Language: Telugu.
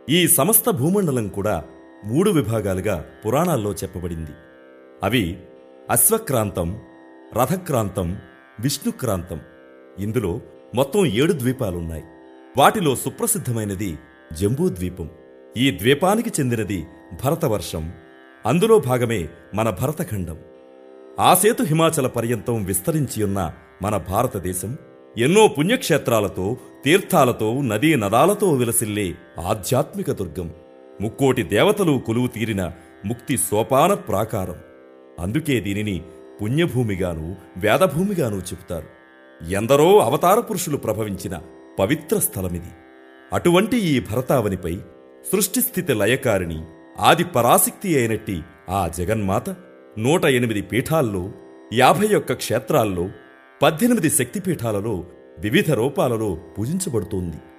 ఈ సమస్త భూమండలం కూడా మూడు విభాగాలుగా పురాణాల్లో చెప్పబడింది అవి అశ్వక్రాంతం రథక్రాంతం విష్ణుక్రాంతం ఇందులో మొత్తం ఏడు ద్వీపాలున్నాయి వాటిలో సుప్రసిద్ధమైనది జంబూద్వీపం ఈ ద్వీపానికి చెందినది భరతవర్షం అందులో భాగమే మన భరతఖండం ఆ సేతు హిమాచల పర్యంతం విస్తరించి ఉన్న మన భారతదేశం ఎన్నో పుణ్యక్షేత్రాలతో తీర్థాలతో నదీ నదాలతో విలసిల్లే ఆధ్యాత్మిక దుర్గం ముక్కోటి దేవతలు కొలువు తీరిన ముక్తి సోపాన ప్రాకారం అందుకే దీనిని పుణ్యభూమిగాను వేదభూమిగాను చెబుతారు ఎందరో అవతార పురుషులు ప్రభవించిన పవిత్ర స్థలమిది అటువంటి ఈ భరతావనిపై సృష్టిస్థితి లయకారిణి ఆది పరాశక్తి అయినట్టి ఆ జగన్మాత నూట ఎనిమిది పీఠాల్లో యాభై ఒక్క క్షేత్రాల్లో పద్దెనిమిది శక్తిపీఠాలలో వివిధ రూపాలలో పూజించబడుతోంది